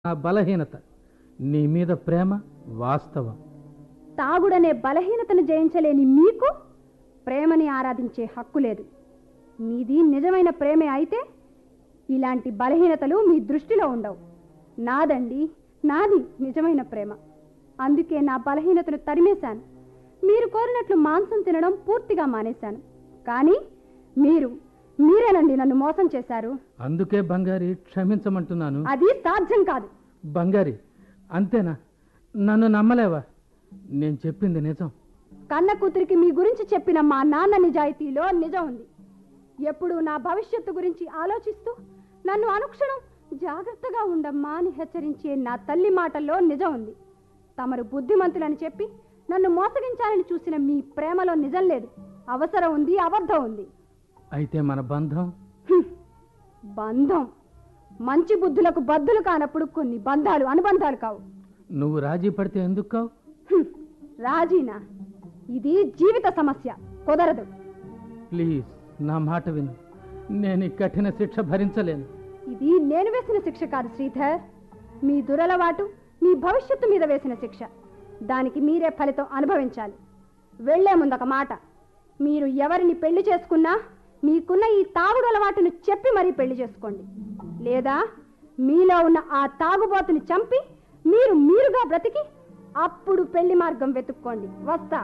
నా బలహీనత నీ మీద ప్రేమ వాస్తవం తాగుడనే బలహీనతను జయించలేని మీకు ప్రేమని ఆరాధించే హక్కు లేదు మీది నిజమైన ప్రేమే అయితే ఇలాంటి బలహీనతలు మీ దృష్టిలో ఉండవు నాదండి నాది నిజమైన ప్రేమ అందుకే నా బలహీనతను తరిమేశాను మీరు కోరినట్లు మాంసం తినడం పూర్తిగా మానేశాను కానీ మీరు మీరేనండి నన్ను మోసం చేశారు అందుకే బంగారి క్షమించమంటున్నాను అది సాధ్యం కాదు బంగారి అంతేనా నన్ను నమ్మలేవా నేను చెప్పింది నిజం కన్న కూతురికి మీ గురించి చెప్పిన మా నాన్న నిజాయితీలో నిజం ఉంది ఎప్పుడు నా భవిష్యత్తు గురించి ఆలోచిస్తూ నన్ను అనుక్షణం జాగ్రత్తగా ఉండమ్మా అని హెచ్చరించే నా తల్లి మాటల్లో నిజం ఉంది తమరు బుద్ధిమంతులని చెప్పి నన్ను మోసగించాలని చూసిన మీ ప్రేమలో నిజం లేదు అవసరం ఉంది అబద్ధం ఉంది అయితే మన బంధం హ్మ్. బంధం మంచి బుద్ధులకు బద్దులు కానప్పుడు కొన్ని బంధాలు అనుబంధాలు కావు నువ్వు రాజీ పడితే ఎందుకు కావు హ్మ్. రాజీనా ఇది జీవిత సమస్య కుదరదు ప్లీజ్ నా మాట విను నేను ఈ కఠిన శిక్ష భరించలేను ఇది నేను వేసిన శిక్ష కాదు శ్రీధర్ మీ దురలవాటు మీ భవిష్యత్తు మీద వేసిన శిక్ష దానికి మీరే ఫలితం అనుభవించాలి వెళ్లే ముందు ఒక మాట మీరు ఎవరిని పెళ్లి చేసుకున్నా మీకున్న ఈ తాగుడు అలవాటును చెప్పి మరీ పెళ్లి చేసుకోండి లేదా మీలో ఉన్న ఆ తాగుబోతుని చంపి మీరు మీరుగా బ్రతికి అప్పుడు పెళ్లి మార్గం వెతుక్కోండి వస్తా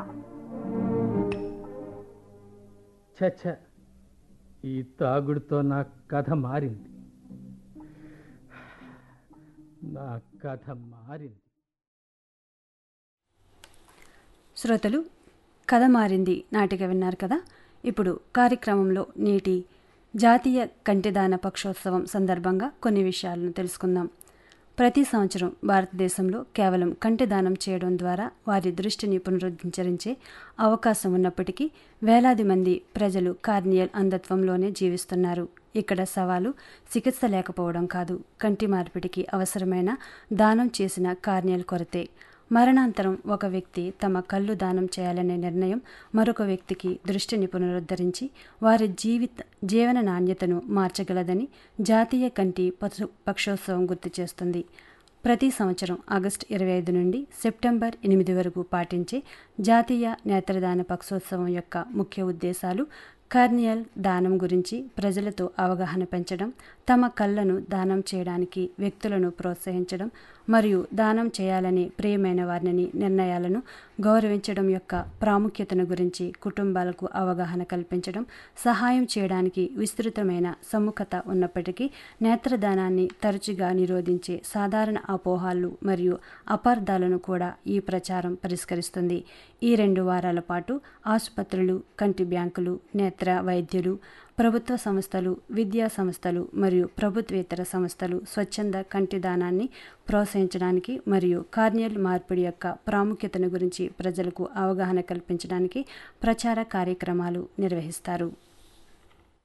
చచ్చ ఈ తాగుడుతో నా కథ మారింది నా కథ మారింది శ్రోతలు కథ మారింది నాటిక విన్నారు కదా ఇప్పుడు కార్యక్రమంలో నేటి జాతీయ కంటిదాన పక్షోత్సవం సందర్భంగా కొన్ని విషయాలను తెలుసుకుందాం ప్రతి సంవత్సరం భారతదేశంలో కేవలం కంటి దానం చేయడం ద్వారా వారి దృష్టిని పునరుద్ధరించే అవకాశం ఉన్నప్పటికీ వేలాది మంది ప్రజలు కార్నియల్ అంధత్వంలోనే జీవిస్తున్నారు ఇక్కడ సవాలు చికిత్స లేకపోవడం కాదు కంటి మార్పిడికి అవసరమైన దానం చేసిన కార్నియల్ కొరతే మరణాంతరం ఒక వ్యక్తి తమ కళ్ళు దానం చేయాలనే నిర్ణయం మరొక వ్యక్తికి దృష్టిని పునరుద్ధరించి వారి జీవిత జీవన నాణ్యతను మార్చగలదని జాతీయ కంటి పశు పక్షోత్సవం గుర్తు చేస్తుంది ప్రతి సంవత్సరం ఆగస్టు ఇరవై ఐదు నుండి సెప్టెంబర్ ఎనిమిది వరకు పాటించే జాతీయ నేత్రదాన పక్షోత్సవం యొక్క ముఖ్య ఉద్దేశాలు కార్నియల్ దానం గురించి ప్రజలతో అవగాహన పెంచడం తమ కళ్ళను దానం చేయడానికి వ్యక్తులను ప్రోత్సహించడం మరియు దానం చేయాలని ప్రియమైన వారిని నిర్ణయాలను గౌరవించడం యొక్క ప్రాముఖ్యతను గురించి కుటుంబాలకు అవగాహన కల్పించడం సహాయం చేయడానికి విస్తృతమైన సముఖత ఉన్నప్పటికీ నేత్రదానాన్ని తరచుగా నిరోధించే సాధారణ అపోహాలు మరియు అపార్థాలను కూడా ఈ ప్రచారం పరిష్కరిస్తుంది ఈ రెండు వారాల పాటు ఆసుపత్రులు కంటి బ్యాంకులు నేత్ర వైద్యులు ప్రభుత్వ సంస్థలు విద్యా సంస్థలు మరియు ప్రభుత్వేతర సంస్థలు స్వచ్ఛంద కంటి దానాన్ని ప్రోత్సహించడానికి మరియు కార్నియల్ మార్పిడి యొక్క ప్రాముఖ్యతను గురించి ప్రజలకు అవగాహన కల్పించడానికి ప్రచార కార్యక్రమాలు నిర్వహిస్తారు